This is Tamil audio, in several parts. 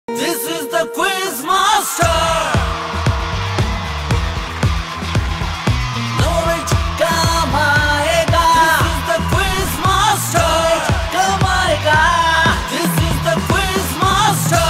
This is the quiz master. Knowledge come aayega. This is the quiz master. Come aayega. This is the quiz master.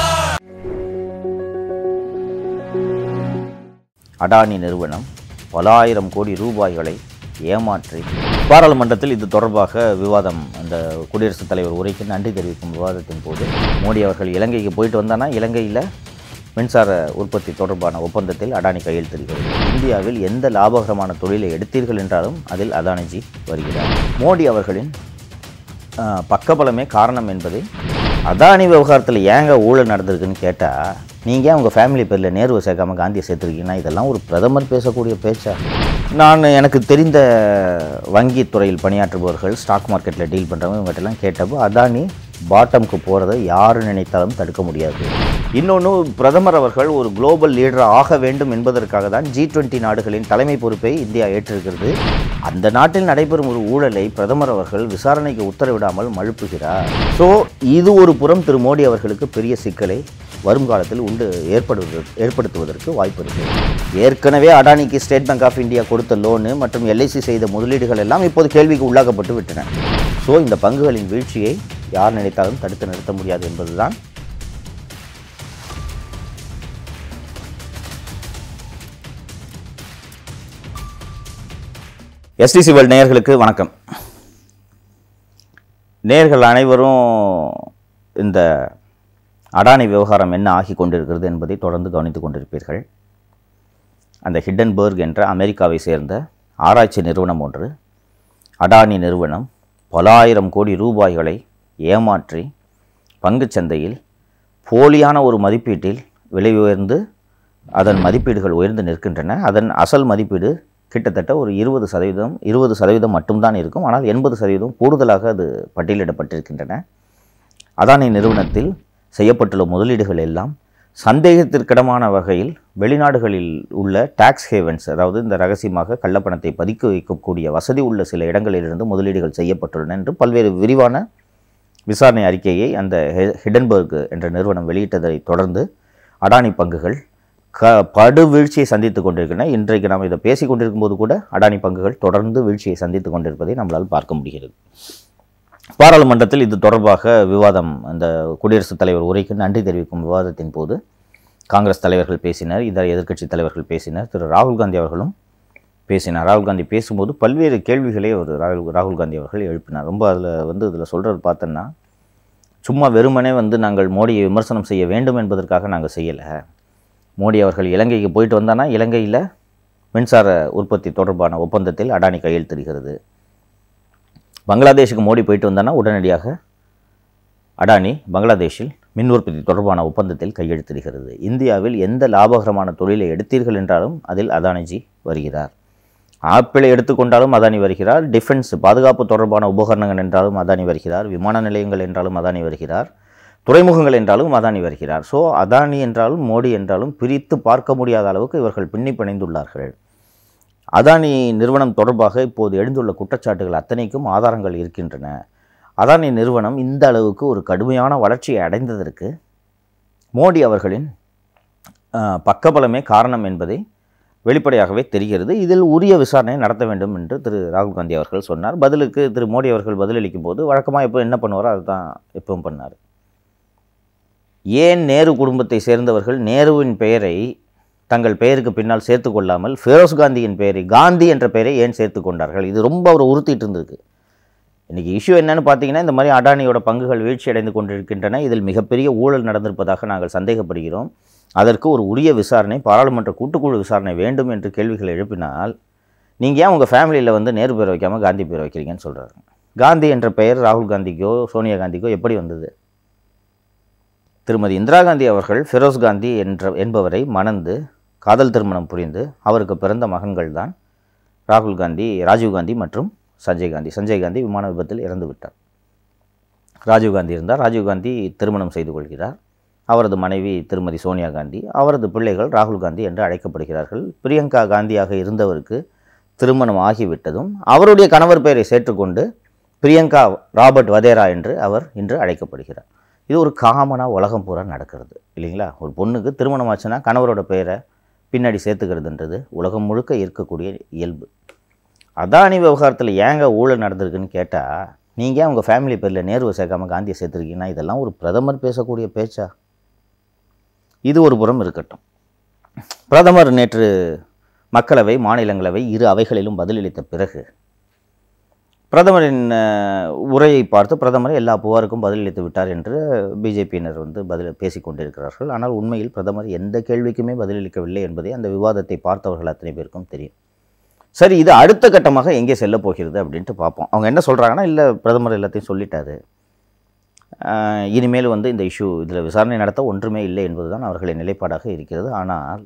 Adani நிறுவனம் பல ஆயிரம் கோடி ரூபாய்களை ஏமாற்றி பாராளுமன்றத்தில் இது தொடர்பாக விவாதம் அந்த குடியரசுத் தலைவர் உரைக்கு நன்றி தெரிவிக்கும் விவாதத்தின் போது மோடி அவர்கள் இலங்கைக்கு போயிட்டு வந்தானா இலங்கையில் மின்சார உற்பத்தி தொடர்பான ஒப்பந்தத்தில் அடானி கையெழுத்திடுகிறது இந்தியாவில் எந்த லாபகரமான தொழிலை எடுத்தீர்கள் என்றாலும் அதில் அதானிஜி வருகிறார் மோடி அவர்களின் ஆஹ், பக்கபலமே காரணம் என்பதை அதானி விவகாரத்தில் ஏங்க ஊழல் நடந்திருக்குன்னு கேட்டால் நீங்கள் உங்கள் ஃபேமிலி பேரில் நேருவை சேர்க்காம காந்தியை சேர்த்துருக்கீங்கன்னா இதெல்லாம் ஒரு பிரதமர் பேசக்கூடிய பேச்சா நான் எனக்கு தெரிந்த வங்கி துறையில் பணியாற்றுபவர்கள் ஸ்டாக் மார்க்கெட்டில் டீல் பண்ணுறவங்க இவங்ககிட்டலாம் கேட்டப்போ அதானி பாட்டம்க்கு போகிறத யார் நினைத்தாலும் தடுக்க முடியாது இன்னொன்று பிரதமர் அவர்கள் ஒரு குளோபல் லீடர் ஆக வேண்டும் என்பதற்காக தான் ஜி டுவெண்ட்டி நாடுகளின் தலைமை பொறுப்பை இந்தியா ஏற்றிருக்கிறது அந்த நாட்டில் நடைபெறும் ஒரு ஊழலை பிரதமர் அவர்கள் விசாரணைக்கு உத்தரவிடாமல் மழுப்புகிறார் ஸோ இது ஒரு புறம் திரு மோடி அவர்களுக்கு பெரிய சிக்கலை வருங்காலத்தில் உண்டு ஏற்படுவது ஏற்படுத்துவதற்கு வாய்ப்பு இருக்கு ஏற்கனவே அடானிக்கு ஸ்டேட் பேங்க் ஆஃப் இந்தியா கொடுத்த லோனு மற்றும் எல்ஐசி செய்த முதலீடுகள் எல்லாம் இப்போது கேள்விக்கு உள்ளாக்கப்பட்டு விட்டன ஸோ இந்த பங்குகளின் வீழ்ச்சியை யார் நினைத்தாலும் தடுத்து நிறுத்த முடியாது என்பதுதான் எஸ்டிசி வேர்ல்ட் நேயர்களுக்கு வணக்கம் நேயர்கள் அனைவரும் இந்த அடானி விவகாரம் என்ன ஆகி கொண்டிருக்கிறது என்பதை தொடர்ந்து கவனித்துக் கொண்டிருப்பீர்கள் அந்த ஹிடன்பர்க் என்ற அமெரிக்காவை சேர்ந்த ஆராய்ச்சி நிறுவனம் ஒன்று அடானி நிறுவனம் பல ஆயிரம் கோடி ரூபாய்களை ஏமாற்றி பங்குச் சந்தையில் போலியான ஒரு மதிப்பீட்டில் விலை உயர்ந்து அதன் மதிப்பீடுகள் உயர்ந்து நிற்கின்றன அதன் அசல் மதிப்பீடு கிட்டத்தட்ட ஒரு இருபது சதவீதம் இருபது சதவீதம் மட்டும்தான் இருக்கும் ஆனால் எண்பது சதவீதம் கூடுதலாக அது பட்டியலிடப்பட்டிருக்கின்றன அதானி நிறுவனத்தில் செய்யப்பட்டுள்ள முதலீடுகள் எல்லாம் சந்தேகத்திற்கிடமான வகையில் வெளிநாடுகளில் உள்ள டாக்ஸ் ஹேவன்ஸ் அதாவது இந்த ரகசியமாக கள்ளப்பணத்தை பதுக்கி வைக்கக்கூடிய வசதி உள்ள சில இடங்களிலிருந்து முதலீடுகள் செய்யப்பட்டுள்ளன என்று பல்வேறு விரிவான விசாரணை அறிக்கையை அந்த ஹெ- ஹிடன்பர்க் என்ற நிறுவனம் வெளியிட்டதை தொடர்ந்து அடானி பங்குகள் க படு வீழ்ச்சியை சந்தித்து கொண்டிருக்கின்றன இன்றைக்கு நாம் இதை பேசிக் கொண்டிருக்கும்போது கூட அடானி பங்குகள் தொடர்ந்து வீழ்ச்சியை சந்தித்து கொண்டிருப்பதை நம்மளால் பார்க்க முடிகிறது பாராளுமன்றத்தில் இது தொடர்பாக விவாதம் அந்த குடியரசுத் தலைவர் உரைக்கு நன்றி தெரிவிக்கும் விவாதத்தின் போது காங்கிரஸ் தலைவர்கள் பேசினர் இதர எதிர்க்கட்சி தலைவர்கள் பேசினர் திரு ராகுல் காந்தி அவர்களும் பேசினார் ராகுல் காந்தி பேசும்போது பல்வேறு கேள்விகளை ஒரு ராகுல் ராகுல் காந்தி அவர்கள் எழுப்பினார் ரொம்ப அதில் வந்து இதில் சொல்கிறது பார்த்தோன்னா சும்மா வெறுமனே வந்து நாங்கள் மோடியை விமர்சனம் செய்ய வேண்டும் என்பதற்காக நாங்கள் செய்யலை மோடி அவர்கள் இலங்கைக்கு போயிட்டு வந்தானா இலங்கையில் மின்சார உற்பத்தி தொடர்பான ஒப்பந்தத்தில் அடானி கையெழுத்திடுகிறது பங்களாதேஷுக்கு மோடி போயிட்டு வந்தானா உடனடியாக அடானி பங்களாதேஷில் மின் உற்பத்தி தொடர்பான ஒப்பந்தத்தில் கையெழுத்திடுகிறது இந்தியாவில் எந்த லாபகரமான தொழிலை எடுத்தீர்கள் என்றாலும் அதில் அதானிஜி வருகிறார் ஆப்பிளை எடுத்துக்கொண்டாலும் அதானி வருகிறார் டிஃபென்ஸ் பாதுகாப்பு தொடர்பான உபகரணங்கள் என்றாலும் அதானி வருகிறார் விமான நிலையங்கள் என்றாலும் அதானி வருகிறார் துறைமுகங்கள் என்றாலும் அதானி வருகிறார் ஸோ அதானி என்றாலும் மோடி என்றாலும் பிரித்து பார்க்க முடியாத அளவுக்கு இவர்கள் பின்னி பிணைந்துள்ளார்கள் அதானி நிறுவனம் தொடர்பாக இப்போது எழுந்துள்ள குற்றச்சாட்டுகள் அத்தனைக்கும் ஆதாரங்கள் இருக்கின்றன அதானி நிறுவனம் இந்த அளவுக்கு ஒரு கடுமையான வளர்ச்சியை அடைந்ததற்கு மோடி அவர்களின் அஹ், பக்கபலமே காரணம் என்பதை வெளிப்படையாகவே தெரிகிறது இதில் உரிய விசாரணை நடத்த வேண்டும் என்று திரு ராகுல் காந்தி அவர்கள் சொன்னார் பதிலுக்கு திரு மோடி அவர்கள் பதிலளிக்கும் போது வழக்கமாக எப்போ என்ன பண்ணுவாரோ அதுதான் எப்பவும் பண்ணார் ஏன் நேரு குடும்பத்தை சேர்ந்தவர்கள் நேருவின் பெயரை தங்கள் பெயருக்கு பின்னால் சேர்த்து கொள்ளாமல் ஃபெரோஸ் காந்தியின் பெயரை காந்தி என்ற பெயரை ஏன் சேர்த்து கொண்டார்கள் இது ரொம்ப அவர் உறுத்திட்டு இருந்திருக்கு இன்றைக்கி இஷ்யூ என்னன்னு பார்த்தீங்கன்னா இந்த மாதிரி அடானியோட பங்குகள் வீழ்ச்சி அடைந்து கொண்டிருக்கின்றன இதில் மிகப்பெரிய ஊழல் நடந்திருப்பதாக நாங்கள் சந்தேகப்படுகிறோம் அதற்கு ஒரு உரிய விசாரணை பாராளுமன்ற கூட்டுக்குழு விசாரணை வேண்டும் என்று கேள்விகள் எழுப்பினால் நீங்கள் ஏன் உங்கள் ஃபேமிலியில் வந்து நேரு பேர் வைக்காமல் காந்தி பேர் வைக்கிறீங்கன்னு சொல்கிறாரு காந்தி என்ற பெயர் ராகுல் காந்திக்கோ சோனியா காந்திக்கோ எப்படி வந்தது திருமதி இந்திரா காந்தி அவர்கள் ஃபெரோஸ் காந்தி என்ற என்பவரை மணந்து காதல் திருமணம் புரிந்து அவருக்கு பிறந்த மகன்கள் தான் ராகுல் காந்தி ராஜீவ் காந்தி மற்றும் சஞ்சய் காந்தி சஞ்சய் காந்தி விமான விபத்தில் இறந்து விட்டார் ராஜீவ் காந்தி இருந்தார் ராஜீவ் காந்தி திருமணம் செய்து கொள்கிறார் அவரது மனைவி திருமதி சோனியா காந்தி அவரது பிள்ளைகள் ராகுல் காந்தி என்று அழைக்கப்படுகிறார்கள் பிரியங்கா காந்தியாக இருந்தவருக்கு திருமணம் ஆகிவிட்டதும் அவருடைய கணவர் பெயரை சேர்த்துக்கொண்டு பிரியங்கா ராபர்ட் வதேரா என்று அவர் இன்று அழைக்கப்படுகிறார் இது ஒரு காமனாக உலகம் பூரா நடக்கிறது இல்லைங்களா ஒரு பொண்ணுக்கு திருமணம் ஆச்சுன்னா கணவரோட பெயரை பின்னாடி சேர்த்துக்கிறதுன்றது உலகம் முழுக்க இருக்கக்கூடிய இயல்பு அதானி விவகாரத்தில் ஏங்க ஊழல் நடந்திருக்குன்னு கேட்டால் நீங்கள் உங்கள் ஃபேமிலி பேரில் நேருவை சேர்க்காம காந்தியை சேர்த்துருக்கீங்கன்னா இதெல்லாம் ஒரு பிரதமர் பேசக்கூடிய பேச்சா இது ஒரு புறம் இருக்கட்டும் பிரதமர் நேற்று மக்களவை மாநிலங்களவை இரு அவைகளிலும் பதிலளித்த பிறகு பிரதமரின் அஹ், உரையை பார்த்து பிரதமர் எல்லா புகாருக்கும் பதிலளித்து விட்டார் என்று பிஜேபியினர் வந்து பதில் பேசிக் கொண்டிருக்கிறார்கள் ஆனால் உண்மையில் பிரதமர் எந்த கேள்விக்குமே பதிலளிக்கவில்லை என்பதை அந்த விவாதத்தை பார்த்தவர்கள் அத்தனை பேருக்கும் தெரியும் சரி இது அடுத்த கட்டமாக எங்கே செல்ல போகிறது அப்படின்ட்டு பார்ப்போம் அவங்க என்ன சொல்கிறாங்கன்னா இல்லை பிரதமர் எல்லாத்தையும் சொல்லிட்டாரு அஹ், இனிமேல் வந்து இந்த இஷ்யூ இதில் விசாரணை நடத்த ஒன்றுமே இல்லை என்பதுதான் அவர்களின் நிலைப்பாடாக இருக்கிறது ஆனால்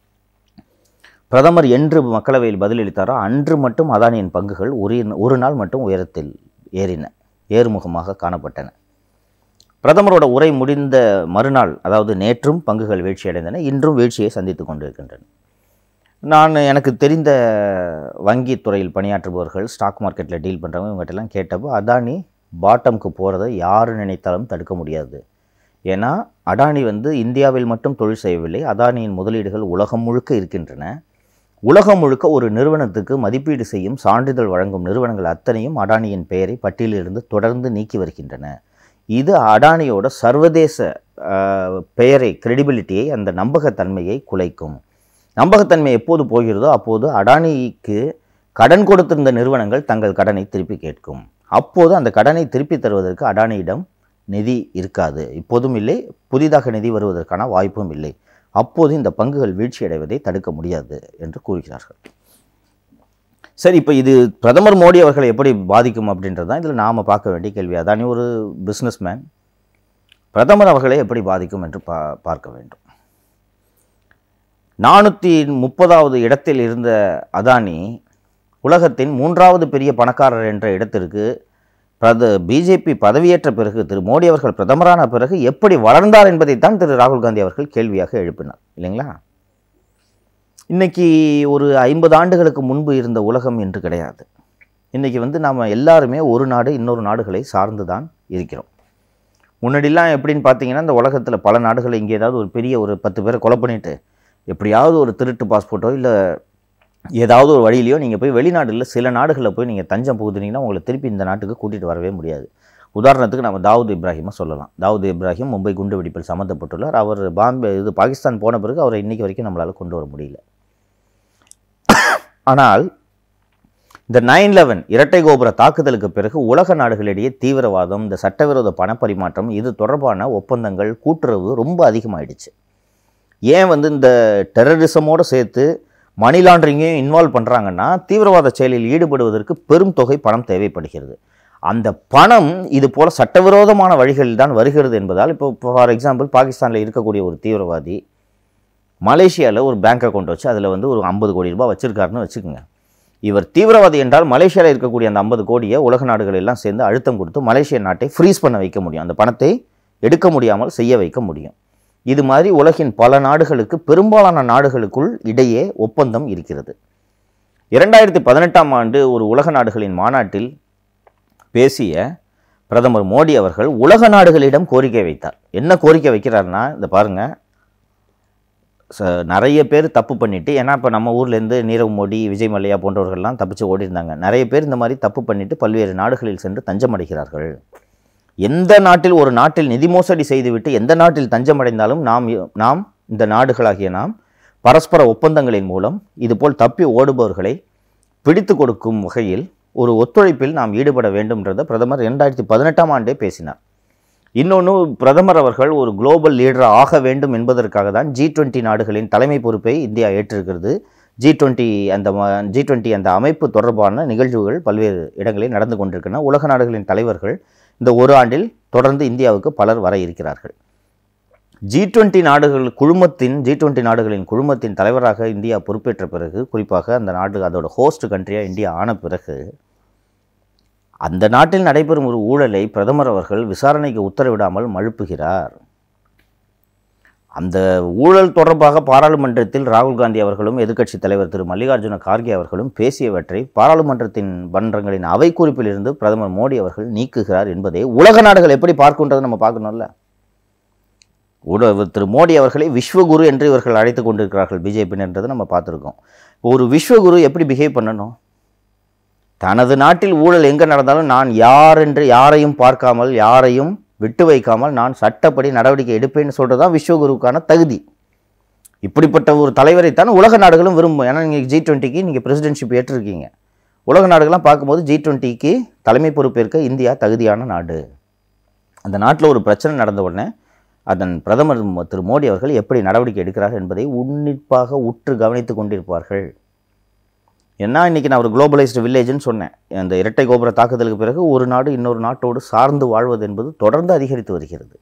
பிரதமர் என்று மக்களவையில் பதிலளித்தாரோ அன்று மட்டும் அதானியின் பங்குகள் ஒரு ஒரு நாள் மட்டும் உயரத்தில் ஏறின ஏறுமுகமாக காணப்பட்டன பிரதமரோட உரை முடிந்த மறுநாள் அதாவது நேற்றும் பங்குகள் வீழ்ச்சியடைந்தன இன்றும் வீழ்ச்சியை சந்தித்து கொண்டிருக்கின்றன நான் எனக்கு தெரிந்த வங்கி துறையில் பணியாற்றுபவர்கள் ஸ்டாக் மார்க்கெட்டில் டீல் பண்ணுறவங்க இவங்ககிட்டலாம் கேட்டப்போ அதானி பாட்டம்க்கு போகிறத யார் நினைத்தாலும் தடுக்க முடியாது ஏன்னா அடானி வந்து இந்தியாவில் மட்டும் தொழில் செய்யவில்லை அதானியின் முதலீடுகள் உலகம் முழுக்க இருக்கின்றன உலகம் முழுக்க ஒரு நிறுவனத்துக்கு மதிப்பீடு செய்யும் சான்றிதழ் வழங்கும் நிறுவனங்கள் அத்தனையும் அடானியின் பெயரை பட்டியலிலிருந்து தொடர்ந்து நீக்கி வருகின்றன இது அடானியோட சர்வதேச ஆஹ், பெயரை கிரெடிபிலிட்டியை அந்த நம்பகத்தன்மையை குலைக்கும் நம்பகத்தன்மை எப்போது போகிறதோ அப்போது அடானிக்கு கடன் கொடுத்திருந்த நிறுவனங்கள் தங்கள் கடனை திருப்பி கேட்கும் அப்போது அந்த கடனை திருப்பி தருவதற்கு அடானியிடம் நிதி இருக்காது இப்போதும் இல்லை புதிதாக நிதி வருவதற்கான வாய்ப்பும் இல்லை அப்போது இந்த பங்குகள் வீழ்ச்சியடைவதை தடுக்க முடியாது என்று கூறுகிறார்கள் சரி இப்போ இது பிரதமர் மோடி அவர்களை எப்படி பாதிக்கும் அப்படின்றது தான் இதில் நாம் பார்க்க வேண்டிய கேள்வி அதானி ஒரு பிஸ்னஸ்மேன் பிரதமர் அவர்களை எப்படி பாதிக்கும் என்று பா பார்க்க வேண்டும் நானூற்றி முப்பதாவது இடத்தில் இருந்த அதானி உலகத்தின் மூன்றாவது பெரிய பணக்காரர் என்ற இடத்திற்கு பிரத பிஜேபி பதவியேற்ற பிறகு திரு மோடி அவர்கள் பிரதமரான பிறகு எப்படி வளர்ந்தார் என்பதைத்தான் திரு ராகுல் காந்தி அவர்கள் கேள்வியாக எழுப்பினார் இல்லைங்களா இன்னைக்கு ஒரு ஐம்பது ஆண்டுகளுக்கு முன்பு இருந்த உலகம் என்று கிடையாது இன்னைக்கு வந்து நாம் எல்லாருமே ஒரு நாடு இன்னொரு நாடுகளை சார்ந்து தான் இருக்கிறோம் முன்னாடிலாம் எப்படின்னு பார்த்தீங்கன்னா இந்த உலகத்தில் பல நாடுகள் இங்கே ஏதாவது ஒரு பெரிய ஒரு பத்து பேரை கொலை பண்ணிட்டு எப்படியாவது ஒரு திருட்டு பாஸ்போர்ட்டோ இல்லை ஏதாவது ஒரு வழியிலையோ நீங்கள் போய் வெளிநாடுல சில நாடுகளில் போய் நீங்கள் தஞ்சம் புகுதுனீங்கன்னா உங்களை திருப்பி இந்த நாட்டுக்கு கூட்டிகிட்டு வரவே முடியாது உதாரணத்துக்கு நம்ம தாவூத் இப்ராஹிமை சொல்லலாம் தாவூத் இப்ராஹிம் மும்பை குண்டு வெடிப்பில் சம்மந்தப்பட்டுள்ளார் அவர் பாம்பே இது பாகிஸ்தான் போன பிறகு அவரை இன்னைக்கு வரைக்கும் நம்மளால் கொண்டு வர முடியல ஆனால் இந்த நைன் லெவன் இரட்டை கோபுர தாக்குதலுக்கு பிறகு உலக நாடுகளிடையே தீவிரவாதம் இந்த சட்டவிரோத பணப்பரிமாற்றம் இது தொடர்பான ஒப்பந்தங்கள் கூட்டுறவு ரொம்ப அதிகமாயிடுச்சு ஏன் வந்து இந்த டெரரிசமோடு சேர்த்து மணி லாண்டரிங்கையும் இன்வால்வ் பண்ணுறாங்கன்னா தீவிரவாத செயலில் ஈடுபடுவதற்கு பெரும் தொகை பணம் தேவைப்படுகிறது அந்த பணம் இது போல சட்டவிரோதமான வழிகளில் தான் வருகிறது என்பதால் இப்போ ஃபார் எக்ஸாம்பிள் பாகிஸ்தானில் இருக்கக்கூடிய ஒரு தீவிரவாதி மலேசியாவில் ஒரு பேங்க் அக்கௌண்ட் வச்சு அதில் வந்து ஒரு ஐம்பது கோடி ரூபாய் வச்சுருக்காருன்னு வச்சுக்கோங்க இவர் தீவிரவாதி என்றால் மலேசியாவில் இருக்கக்கூடிய அந்த ஐம்பது கோடியை உலக நாடுகள் எல்லாம் சேர்ந்து அழுத்தம் கொடுத்து மலேசிய நாட்டை ஃப்ரீஸ் பண்ண வைக்க முடியும் அந்த பணத்தை எடுக்க முடியாமல் செய்ய வைக்க முடியும் இது மாதிரி உலகின் பல நாடுகளுக்கு பெரும்பாலான நாடுகளுக்குள் இடையே ஒப்பந்தம் இருக்கிறது இரண்டாயிரத்தி பதினெட்டாம் ஆண்டு ஒரு உலக நாடுகளின் மாநாட்டில் பேசிய பிரதமர் மோடி அவர்கள் உலக நாடுகளிடம் கோரிக்கை வைத்தார் என்ன கோரிக்கை வைக்கிறாருன்னா இந்த பாருங்க ச நிறைய பேர் தப்பு பண்ணிட்டு ஏன்னா இப்போ நம்ம ஊர்லேருந்து நீரவ் மோடி விஜய் மல்லையா போன்றவர்கள்லாம் தப்பிச்சு ஓடி இருந்தாங்க நிறைய பேர் இந்த மாதிரி தப்பு பண்ணிட்டு பல்வேறு நாடுகளில் சென்று தஞ்சமடைகிறார்கள் எந்த நாட்டில் ஒரு நாட்டில் நிதி மோசடி செய்துவிட்டு எந்த நாட்டில் தஞ்சமடைந்தாலும் நாம் நாம் இந்த நாடுகளாகிய நாம் பரஸ்பர ஒப்பந்தங்களின் மூலம் இதுபோல் தப்பி ஓடுபவர்களை பிடித்து கொடுக்கும் வகையில் ஒரு ஒத்துழைப்பில் நாம் ஈடுபட வேண்டும்ன்றதை பிரதமர் ரெண்டாயிரத்தி பதினெட்டாம் ஆண்டே பேசினார் இன்னொன்று பிரதமர் அவர்கள் ஒரு குளோபல் லீடர் ஆக வேண்டும் என்பதற்காக தான் ஜி டுவெண்ட்டி நாடுகளின் தலைமை பொறுப்பை இந்தியா ஏற்றிருக்கிறது ஜி டுவெண்ட்டி அந்த ஜி டுவெண்ட்டி அந்த அமைப்பு தொடர்பான நிகழ்வுகள் பல்வேறு இடங்களில் நடந்து கொண்டிருக்கின்றன உலக நாடுகளின் தலைவர்கள் இந்த ஒரு ஆண்டில் தொடர்ந்து இந்தியாவுக்கு பலர் வர இருக்கிறார்கள் ஜி டுவெண்ட்டி நாடுகள் குழுமத்தின் ஜி டுவெண்ட்டி நாடுகளின் குழுமத்தின் தலைவராக இந்தியா பொறுப்பேற்ற பிறகு குறிப்பாக அந்த நாடு அதோட ஹோஸ்ட் கண்ட்ரியாக இந்தியா ஆன பிறகு அந்த நாட்டில் நடைபெறும் ஒரு ஊழலை பிரதமர் அவர்கள் விசாரணைக்கு உத்தரவிடாமல் மழுப்புகிறார் அந்த ஊழல் தொடர்பாக பாராளுமன்றத்தில் ராகுல் காந்தி அவர்களும் எதிர்க்கட்சித் தலைவர் திரு மல்லிகார்ஜுன கார்கே அவர்களும் பேசியவற்றை பாராளுமன்றத்தின் மன்றங்களின் அவை குறிப்பிலிருந்து பிரதமர் மோடி அவர்கள் நீக்குகிறார் என்பதை உலக நாடுகள் எப்படி பார்க்கின்றது நம்ம பார்க்கணும்ல உட- திரு மோடி அவர்களை விஸ்வகுரு என்று இவர்கள் அழைத்து கொண்டிருக்கிறார்கள் பிஜேபின்றதை நம்ம பார்த்துருக்கோம் ஒரு விஸ்வகுரு எப்படி பிஹேவ் பண்ணணும் தனது நாட்டில் ஊழல் எங்கே நடந்தாலும் நான் யார் என்று யாரையும் பார்க்காமல் யாரையும் விட்டு வைக்காமல் நான் சட்டப்படி நடவடிக்கை எடுப்பேன்னு சொல்கிறது தான் விஸ்வகுருவுக்கான தகுதி இப்படிப்பட்ட ஒரு தலைவரைத்தான் உலக நாடுகளும் விரும்பும் ஏன்னா நீங்கள் ஜி டுவெண்ட்டிக்கு நீங்கள் பிரசிடென்ஷிப் ஏற்றிருக்கீங்க உலக நாடுகள்லாம் பார்க்கும்போது ஜி டுவெண்ட்டிக்கு தலைமை பொறுப்பேற்க இந்தியா தகுதியான நாடு அந்த நாட்டில் ஒரு பிரச்சனை நடந்த உடனே அதன் பிரதமர் ம- திரு மோடி அவர்கள் எப்படி நடவடிக்கை எடுக்கிறார் என்பதை உன்னிப்பாக உற்று கவனித்து கொண்டிருப்பார்கள் ஏன்னா இன்றைக்கி நான் ஒரு குளோபலைஸ்டு வில்லேஜ்னு சொன்னேன் அந்த இரட்டை கோபுர தாக்குதலுக்கு பிறகு ஒரு நாடு இன்னொரு நாட்டோடு சார்ந்து வாழ்வது என்பது தொடர்ந்து அதிகரித்து வருகிறது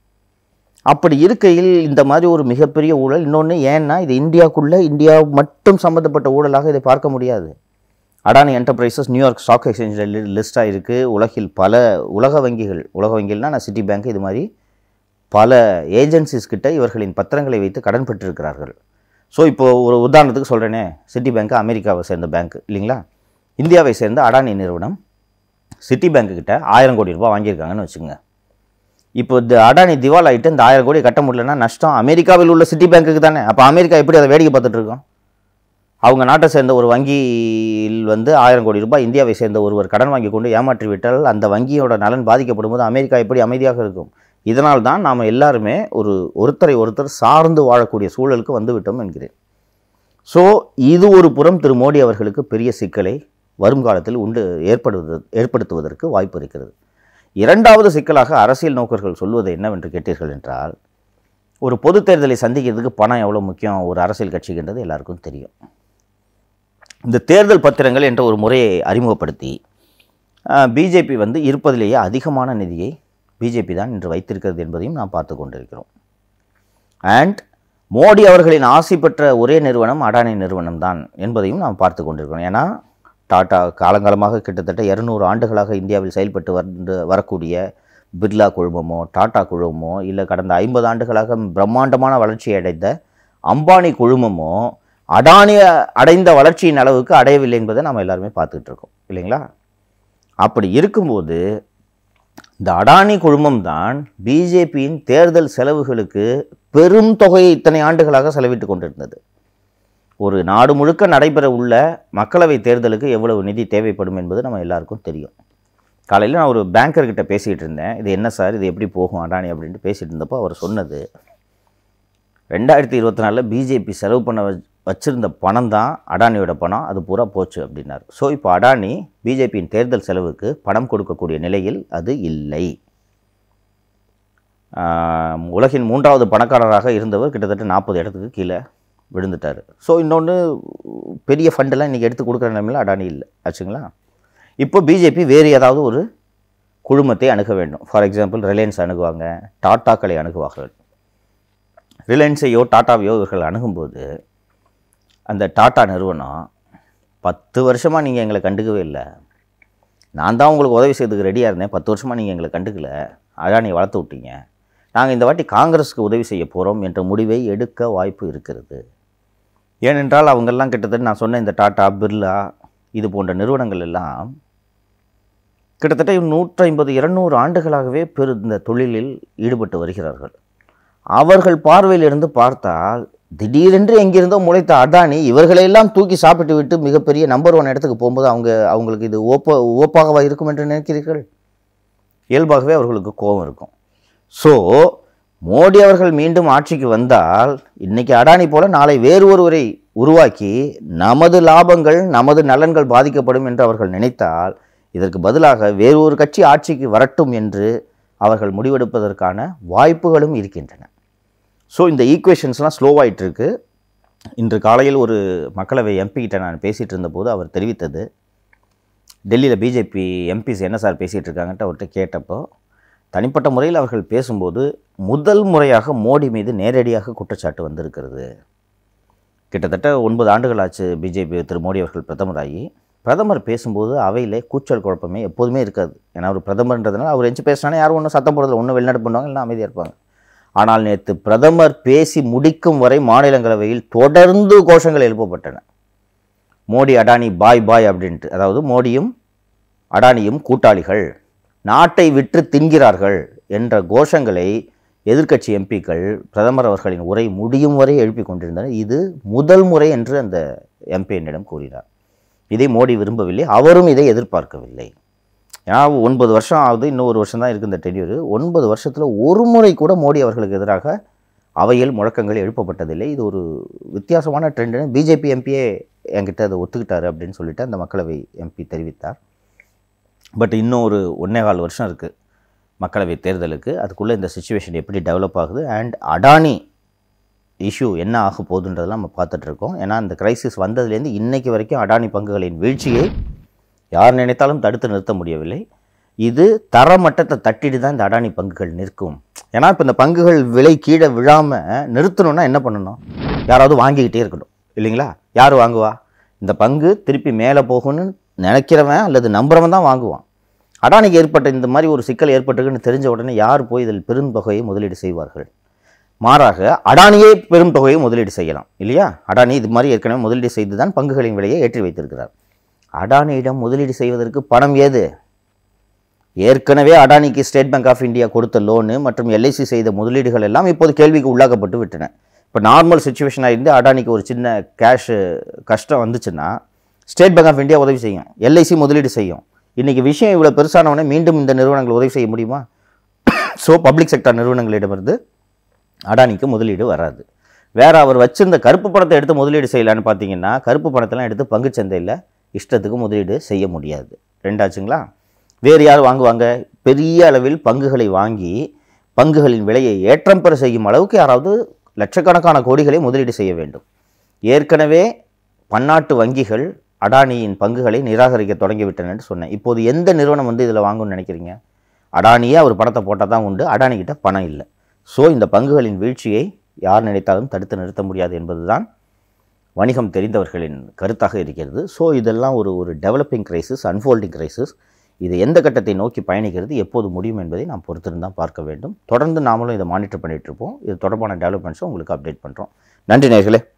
அப்படி இருக்கையில் இந்த மாதிரி ஒரு மிகப்பெரிய ஊழல் இன்னொன்று ஏன்னா இது இந்தியாவுக்குள்ளே இந்தியா மட்டும் சம்மந்தப்பட்ட ஊழலாக இதை பார்க்க முடியாது அடானி என்டர்பிரைசஸ் நியூயார்க் ஸ்டாக் எக்ஸ்சேஞ்சில் லிஸ்ட்டாக இருக்குது உலகில் பல உலக வங்கிகள் உலக வங்கிகள்னா நான் சிட்டி பேங்க் இது மாதிரி பல ஏஜென்சிஸ் கிட்ட இவர்களின் பத்திரங்களை வைத்து கடன் பெற்றிருக்கிறார்கள் ஸோ இப்போ ஒரு உதாரணத்துக்கு சொல்கிறேனே சிட்டி பேங்க் அமெரிக்காவை சேர்ந்த பேங்க் இல்லைங்களா இந்தியாவை சேர்ந்த அடானி நிறுவனம் சிட்டி பேங்க் கிட்ட ஆயிரம் கோடி ரூபாய் வாங்கியிருக்காங்கன்னு வச்சுங்க இப்போ இந்த அடானி திவால் ஆகிட்டு இந்த ஆயிரம் கோடி கட்ட முடியலன்னா நஷ்டம் அமெரிக்காவில் உள்ள சிட்டி பேங்க்குக்கு தானே அப்போ அமெரிக்கா எப்படி அதை வேடிக்கை பார்த்துட்டு இருக்கோம் அவங்க நாட்டை சேர்ந்த ஒரு வங்கியில் வந்து ஆயிரம் கோடி ரூபாய் இந்தியாவை சேர்ந்த ஒருவர் கடன் வாங்கி கொண்டு ஏமாற்றி விட்டால் அந்த வங்கியோட நலன் பாதிக்கப்படும் போது அமெரிக்கா எப்படி அமைதியாக இருக்கும் இதனால் தான் நாம் எல்லாருமே ஒரு ஒருத்தரை ஒருத்தர் சார்ந்து வாழக்கூடிய சூழலுக்கு வந்து விட்டோம் என்கிறேன் ஸோ இது ஒரு புறம் திரு மோடி அவர்களுக்கு பெரிய சிக்கலை வருங்காலத்தில் உண்டு ஏற்படுவது ஏற்படுத்துவதற்கு வாய்ப்பு இருக்கிறது இரண்டாவது சிக்கலாக அரசியல் நோக்கர்கள் சொல்வது என்னவென்று கேட்டீர்கள் என்றால் ஒரு பொதுத் தேர்தலை சந்திக்கிறதுக்கு பணம் எவ்வளோ முக்கியம் ஒரு அரசியல் கட்சிக்குன்றது எல்லாருக்கும் தெரியும் இந்த தேர்தல் பத்திரங்கள் என்ற ஒரு முறையை அறிமுகப்படுத்தி பிஜேபி வந்து இருப்பதிலேயே அதிகமான நிதியை பிஜேபி தான் இன்று வைத்திருக்கிறது என்பதையும் நாம் பார்த்து கொண்டிருக்கிறோம் அண்ட் மோடி அவர்களின் ஆசை பெற்ற ஒரே நிறுவனம் அடானி நிறுவனம் தான் என்பதையும் நாம் பார்த்து கொண்டிருக்கிறோம் ஏன்னா டாடா காலங்காலமாக கிட்டத்தட்ட இரநூறு ஆண்டுகளாக இந்தியாவில் செயல்பட்டு வந்து வரக்கூடிய பிர்லா குழுமமோ டாடா குழுமமோ இல்லை கடந்த ஐம்பது ஆண்டுகளாக பிரம்மாண்டமான வளர்ச்சியை அடைந்த அம்பானி குழுமமோ அடானி அடைந்த வளர்ச்சியின் அளவுக்கு அடையவில்லை என்பதை நாம் எல்லாருமே பார்த்துக்கிட்டு இருக்கோம் இல்லைங்களா அப்படி இருக்கும்போது இந்த அடானி குழுமம் தான் பிஜேபியின் தேர்தல் செலவுகளுக்கு பெரும் தொகையை இத்தனை ஆண்டுகளாக செலவிட்டு கொண்டிருந்தது ஒரு நாடு முழுக்க நடைபெற உள்ள மக்களவை தேர்தலுக்கு எவ்வளவு நிதி தேவைப்படும் என்பது நம்ம எல்லாருக்கும் தெரியும் காலையில் நான் ஒரு பேங்கர்கிட்ட பேசிகிட்டு இருந்தேன் இது என்ன சார் இது எப்படி போகும் அடானி அப்படின்ட்டு பேசிகிட்டு இருந்தப்போ அவர் சொன்னது ரெண்டாயிரத்தி இருபத்தி நாலில் பிஜேபி செலவு பண்ண வச்- வச்சிருந்த பணம் தான் அடானியோட பணம் அது பூரா போச்சு அப்படின்னார் ஸோ இப்போ அடானி பிஜேபியின் தேர்தல் செலவுக்கு பணம் கொடுக்கக்கூடிய நிலையில் அது இல்லை ஆம், உலகின் மூன்றாவது பணக்காரராக இருந்தவர் கிட்டத்தட்ட நாற்பது இடத்துக்கு கீழே விழுந்துட்டார் ஸோ இன்னொன்று பெரிய ஃபண்டெல்லாம் இன்றைக்கி எடுத்து கொடுக்குற நிலைமையில் அடானி இல்லை ஆச்சுங்களா இப்போ பிஜேபி வேறு ஏதாவது ஒரு குழுமத்தை அணுக வேண்டும் ஃபார் எக்ஸாம்பிள் ரிலையன்ஸ் அணுகுவாங்க டாட்டாக்களை அணுகுவார்கள் ரிலையன்ஸையோ டாட்டாவையோ இவர்கள் அணுகும்போது அந்த டாட்டா நிறுவனம் பத்து வருஷமாக நீங்கள் எங்களை கண்டுக்கவே இல்லை நான் தான் உங்களுக்கு உதவி செய்யறதுக்கு ரெடியாக இருந்தேன் பத்து வருஷமாக நீங்கள் எங்களை கண்டுக்கல அதானியை வளர்த்து விட்டீங்க நாங்கள் இந்த வாட்டி காங்கிரஸுக்கு உதவி செய்ய போகிறோம் என்ற முடிவை எடுக்க வாய்ப்பு இருக்கிறது ஏனென்றால் அவங்கெல்லாம் கிட்டத்தட்ட நான் சொன்ன இந்த டாடா பிர்லா இது போன்ற நிறுவனங்கள் எல்லாம் கிட்டத்தட்ட நூற்றி ஐம்பது இருநூறு ஆண்டுகளாகவே பெரு இந்த தொழிலில் ஈடுபட்டு வருகிறார்கள் அவர்கள் பார்வையிலிருந்து பார்த்தால் திடீரென்று எங்கிருந்தோ முளைத்த அடானி இவர்களையெல்லாம் தூக்கி சாப்பிட்டு விட்டு மிகப்பெரிய நம்பர் ஒன் இடத்துக்கு போகும்போது அவங்க அவங்களுக்கு இது ஓப்ப ஓப்பாகவா இருக்கும் என்று நினைக்கிறீர்கள் இயல்பாகவே அவர்களுக்கு கோபம் இருக்கும் ஸோ மோடி அவர்கள் மீண்டும் ஆட்சிக்கு வந்தால் இன்னைக்கு அடானி போல நாளை வேறு ஒருவரை உருவாக்கி நமது லாபங்கள் நமது நலன்கள் பாதிக்கப்படும் என்று அவர்கள் நினைத்தால் இதற்கு பதிலாக வேறு ஒரு கட்சி ஆட்சிக்கு வரட்டும் என்று அவர்கள் முடிவெடுப்பதற்கான வாய்ப்புகளும் இருக்கின்றன ஸோ இந்த ஈக்குவேஷன்ஸ்லாம் ஸ்லோவாயிட்டு இருக்கு இன்று காலையில் ஒரு மக்களவை எம்பி கிட்ட நான் பேசிகிட்டு இருந்தபோது அவர் தெரிவித்தது டெல்லியில் பிஜேபி எம்பிஸ் என்ன சார் பேசிகிட்டு இருக்காங்கன்ட்டு அவர்கிட்ட கேட்டப்போ தனிப்பட்ட முறையில் அவர்கள் பேசும்போது முதல் முறையாக மோடி மீது நேரடியாக குற்றச்சாட்டு வந்திருக்கிறது கிட்டத்தட்ட ஒன்பது ஆண்டுகள் ஆச்சு பிஜேபி திரு மோடி அவர்கள் பிரதமராகி பிரதமர் பேசும்போது அவையில் கூச்சல் குழப்பமே எப்போதுமே இருக்காது ஏன்னா அவர் பிரதமர்ன்றதுனால அவர் எஞ்சி பேசினாலே யாரும் ஒன்றும் சத்தம் போடுறதில்ல ஒன்றும் வெளிநாடு பண்ணுவாங்க இல்லை அமைதியாக இருப்பாங்க ஆனால் நேற்று பிரதமர் பேசி முடிக்கும் வரை மாநிலங்களவையில் தொடர்ந்து கோஷங்கள் எழுப்பப்பட்டன மோடி அடானி பாய் பாய் அப்படின்ட்டு அதாவது மோடியும் அடானியும் கூட்டாளிகள் நாட்டை விற்று தின்கிறார்கள் என்ற கோஷங்களை எதிர்க்கட்சி எம்பிக்கள் பிரதமர் அவர்களின் உரை முடியும் வரை எழுப்பி கொண்டிருந்தனர் இது முதல் முறை என்று அந்த எம்பி என்னிடம் கூறினார் இதை மோடி விரும்பவில்லை அவரும் இதை எதிர்பார்க்கவில்லை ஏன்னா ஒன்பது வருஷம் ஆகுது இன்னும் ஒரு வருஷம் தான் இருக்குது இந்த டென்யூர் ஒன்பது வருஷத்தில் ஒரு முறை கூட மோடி அவர்களுக்கு எதிராக அவையில் முழக்கங்கள் எழுப்பப்பட்டதில்லை இது ஒரு வித்தியாசமான ட்ரெண்டுன்னு பிஜேபி எம்பியே என்கிட்ட அதை ஒத்துக்கிட்டாரு அப்படின்னு சொல்லிட்டு அந்த மக்களவை எம்பி தெரிவித்தார் பட் இன்னும் ஒரு ஒன்னே கால் வருஷம் இருக்குது மக்களவை தேர்தலுக்கு அதுக்குள்ளே இந்த சுச்சுவேஷன் எப்படி டெவலப் ஆகுது அண்ட் அடானி இஷ்யூ என்ன ஆக போகுதுன்றதெல்லாம் நம்ம பார்த்துட்ருக்கோம் ஏன்னா இந்த கிரைசிஸ் வந்ததுலேருந்து இன்னைக்கு வரைக்கும் அடானி பங்குகளின் வீழ்ச்சியை யார் நினைத்தாலும் தடுத்து நிறுத்த முடியவில்லை இது தரமட்டத்தை தட்டிட்டு தான் இந்த அடானி பங்குகள் நிற்கும் ஏன்னா இப்போ இந்த பங்குகள் விலை கீழே விழாமல் நிறுத்தணும்னா என்ன பண்ணணும் யாராவது வாங்கிக்கிட்டே இருக்கணும் இல்லைங்களா யார் வாங்குவா இந்த பங்கு திருப்பி மேலே போகும்னு நினைக்கிறவன் அல்லது நம்புறவன் தான் வாங்குவான் அடானிக்கு ஏற்பட்ட இந்த மாதிரி ஒரு சிக்கல் ஏற்பட்டிருக்குன்னு தெரிஞ்ச உடனே யார் போய் இதில் பெருந்தொகையை முதலீடு செய்வார்கள் மாறாக அடானியே பெரும் தொகையை முதலீடு செய்யலாம் இல்லையா அடானி இது மாதிரி ஏற்கனவே முதலீடு செய்து தான் பங்குகளின் விலையை ஏற்றி வைத்திருக்கிறார் அடானியிடம் முதலீடு செய்வதற்கு பணம் ஏது ஏற்கனவே அடானிக்கு ஸ்டேட் பேங்க் ஆஃப் இந்தியா கொடுத்த லோனு மற்றும் எல்ஐசி செய்த முதலீடுகள் எல்லாம் இப்போது கேள்விக்கு உள்ளாக்கப்பட்டு விட்டன இப்போ நார்மல் சுச்சுவேஷனாக இருந்து அடானிக்கு ஒரு சின்ன கேஷ் கஷ்டம் வந்துச்சுன்னா ஸ்டேட் பேங்க் ஆஃப் இந்தியா உதவி செய்யும் எல்ஐசி முதலீடு செய்யும் இன்றைக்கி விஷயம் இவ்வளோ பெருசானவொடனே மீண்டும் இந்த நிறுவனங்கள் உதவி செய்ய முடியுமா ஸோ பப்ளிக் செக்டார் நிறுவனங்களிடமிருந்து அடானிக்கு முதலீடு வராது வேற அவர் வச்சிருந்த கருப்பு பணத்தை எடுத்து முதலீடு செய்யலான்னு பார்த்தீங்கன்னா கருப்பு பணத்தெல்லாம் எடுத்து பங்குச் சந்தையில் இஷ்டத்துக்கு முதலீடு செய்ய முடியாது ரெண்டாச்சுங்களா வேறு யார் வாங்குவாங்க பெரிய அளவில் பங்குகளை வாங்கி பங்குகளின் விலையை ஏற்றம் பெற செய்யும் அளவுக்கு யாராவது லட்சக்கணக்கான கோடிகளை முதலீடு செய்ய வேண்டும் ஏற்கனவே பன்னாட்டு வங்கிகள் அடானியின் பங்குகளை நிராகரிக்க தொடங்கிவிட்டனன்னு சொன்னேன் இப்போது எந்த நிறுவனம் வந்து இதில் வாங்கும்னு நினைக்கிறீங்க அடானியே அவர் பணத்தை போட்டால் தான் உண்டு அடானிக்கிட்ட பணம் இல்லை ஸோ இந்த பங்குகளின் வீழ்ச்சியை யார் நினைத்தாலும் தடுத்து நிறுத்த முடியாது என்பதுதான் வணிகம் தெரிந்தவர்களின் கருத்தாக இருக்கிறது ஸோ இதெல்லாம் ஒரு ஒரு டெவலப்பிங் கிரைசிஸ் அன்ஃபோல்டிங் கிரைசிஸ் இது எந்த கட்டத்தை நோக்கி பயணிக்கிறது எப்போது முடியும் என்பதை நாம் பொறுத்திருந்து தான் பார்க்க வேண்டும் தொடர்ந்து நாமளும் இதை மானிட்டர் பண்ணிட்டு இருப்போம் இது தொடர்பான டெவலப்மெண்ட்ஸும் உங்களுக்கு அப்டேட் பண்ணுறோம் நன்றி நேர்களே